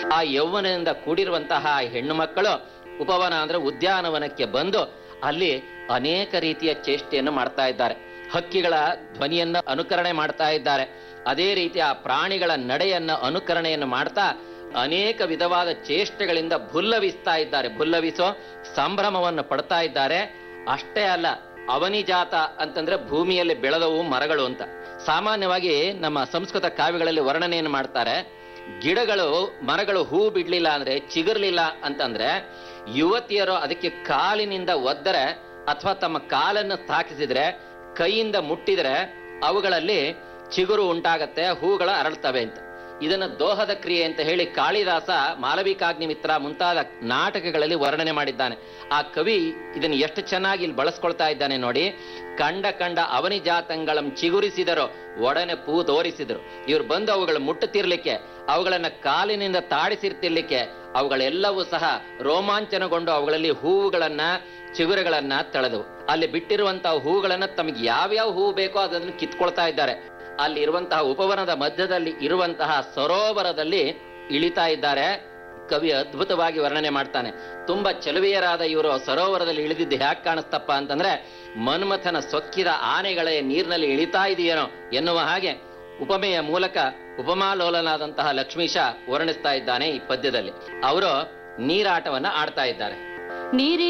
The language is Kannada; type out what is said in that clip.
ಆ ಯೌವನದಿಂದ ಕೂಡಿರುವಂತಹ ಹೆಣ್ಣು ಮಕ್ಕಳು ಉಪವನ ಅಂದ್ರೆ ಉದ್ಯಾನವನಕ್ಕೆ ಬಂದು ಅಲ್ಲಿ ಅನೇಕ ರೀತಿಯ ಚೇಷ್ಟೆಯನ್ನು ಮಾಡ್ತಾ ಇದ್ದಾರೆ ಹಕ್ಕಿಗಳ ಧ್ವನಿಯನ್ನ ಅನುಕರಣೆ ಮಾಡ್ತಾ ಇದ್ದಾರೆ ಅದೇ ರೀತಿ ಆ ಪ್ರಾಣಿಗಳ ನಡೆಯನ್ನ ಅನುಕರಣೆಯನ್ನು ಮಾಡ್ತಾ ಅನೇಕ ವಿಧವಾದ ಚೇಷ್ಟೆಗಳಿಂದ ಭುಲ್ಲವಿಸ್ತಾ ಇದ್ದಾರೆ ಭುಲ್ಲವಿಸೋ ಸಂಭ್ರಮವನ್ನು ಪಡ್ತಾ ಇದ್ದಾರೆ ಅಷ್ಟೇ ಅಲ್ಲ ಅವನಿಜಾತ ಅಂತಂದ್ರೆ ಭೂಮಿಯಲ್ಲಿ ಬೆಳೆದವು ಮರಗಳು ಅಂತ ಸಾಮಾನ್ಯವಾಗಿ ನಮ್ಮ ಸಂಸ್ಕೃತ ಕಾವ್ಯಗಳಲ್ಲಿ ವರ್ಣನೆಯನ್ನು ಮಾಡ್ತಾರೆ ಗಿಡಗಳು ಮರಗಳು ಹೂ ಬಿಡ್ಲಿಲ್ಲ ಅಂದ್ರೆ ಚಿಗುರ್ಲಿಲ್ಲ ಅಂತಂದ್ರೆ ಯುವತಿಯರು ಅದಕ್ಕೆ ಕಾಲಿನಿಂದ ಒದ್ದರೆ ಅಥವಾ ತಮ್ಮ ಕಾಲನ್ನು ಸ್ಥಾಪಿಸಿದ್ರೆ ಕೈಯಿಂದ ಮುಟ್ಟಿದ್ರೆ ಅವುಗಳಲ್ಲಿ ಚಿಗುರು ಉಂಟಾಗತ್ತೆ ಹೂಗಳು ಅರಳ್ತವೆ ಅಂತ ಇದನ್ನ ದೋಹದ ಕ್ರಿಯೆ ಅಂತ ಹೇಳಿ ಕಾಳಿದಾಸ ಮಾಲವಿಕಾಗ್ನಿಮಿತ್ರ ಮುಂತಾದ ನಾಟಕಗಳಲ್ಲಿ ವರ್ಣನೆ ಮಾಡಿದ್ದಾನೆ ಆ ಕವಿ ಇದನ್ನು ಎಷ್ಟು ಚೆನ್ನಾಗಿ ಇಲ್ಲಿ ಬಳಸ್ಕೊಳ್ತಾ ಇದ್ದಾನೆ ನೋಡಿ ಕಂಡ ಕಂಡ ಅವನಿ ಜಾತಂಗಳಂ ಚಿಗುರಿಸಿದರು ಒಡನೆ ಪೂ ತೋರಿಸಿದರು ಇವ್ರು ಬಂದು ಅವುಗಳು ಮುಟ್ಟುತ್ತಿರ್ಲಿಕ್ಕೆ ಅವುಗಳನ್ನ ಕಾಲಿನಿಂದ ತಾಡಿಸಿರ್ತಿರ್ಲಿಕ್ಕೆ ಅವುಗಳೆಲ್ಲವೂ ಸಹ ರೋಮಾಂಚನಗೊಂಡು ಅವುಗಳಲ್ಲಿ ಹೂವುಗಳನ್ನ ಚಿಗುರುಗಳನ್ನ ತಳೆದವು ಅಲ್ಲಿ ಬಿಟ್ಟಿರುವಂತಹ ಹೂಗಳನ್ನ ತಮಗೆ ಯಾವ್ಯಾವ ಹೂ ಬೇಕೋ ಅದನ್ನು ಕಿತ್ಕೊಳ್ತಾ ಇದ್ದಾರೆ ಅಲ್ಲಿ ಇರುವಂತಹ ಉಪವನದ ಮಧ್ಯದಲ್ಲಿ ಇರುವಂತಹ ಸರೋವರದಲ್ಲಿ ಇಳಿತಾ ಇದ್ದಾರೆ ಕವಿ ಅದ್ಭುತವಾಗಿ ವರ್ಣನೆ ಮಾಡ್ತಾನೆ ತುಂಬಾ ಚೆಲುವೆಯರಾದ ಇವರು ಸರೋವರದಲ್ಲಿ ಇಳಿದಿದ್ದು ಹ್ಯಾಕ್ ಕಾಣಿಸ್ತಪ್ಪ ಅಂತಂದ್ರೆ ಮನ್ಮಥನ ಸೊಕ್ಕಿದ ಆನೆಗಳೇ ನೀರಿನಲ್ಲಿ ಇಳಿತಾ ಇದೆಯೇನೋ ಎನ್ನುವ ಹಾಗೆ ಉಪಮೆಯ ಮೂಲಕ ಉಪಮಾಲೋಲನಾದಂತಹ ಲಕ್ಷ್ಮೀಶ ವರ್ಣಿಸ್ತಾ ಇದ್ದಾನೆ ಈ ಪದ್ಯದಲ್ಲಿ ಅವರು ನೀರಾಟವನ್ನ ಆಡ್ತಾ ಇದ್ದಾರೆ ನೀರಿ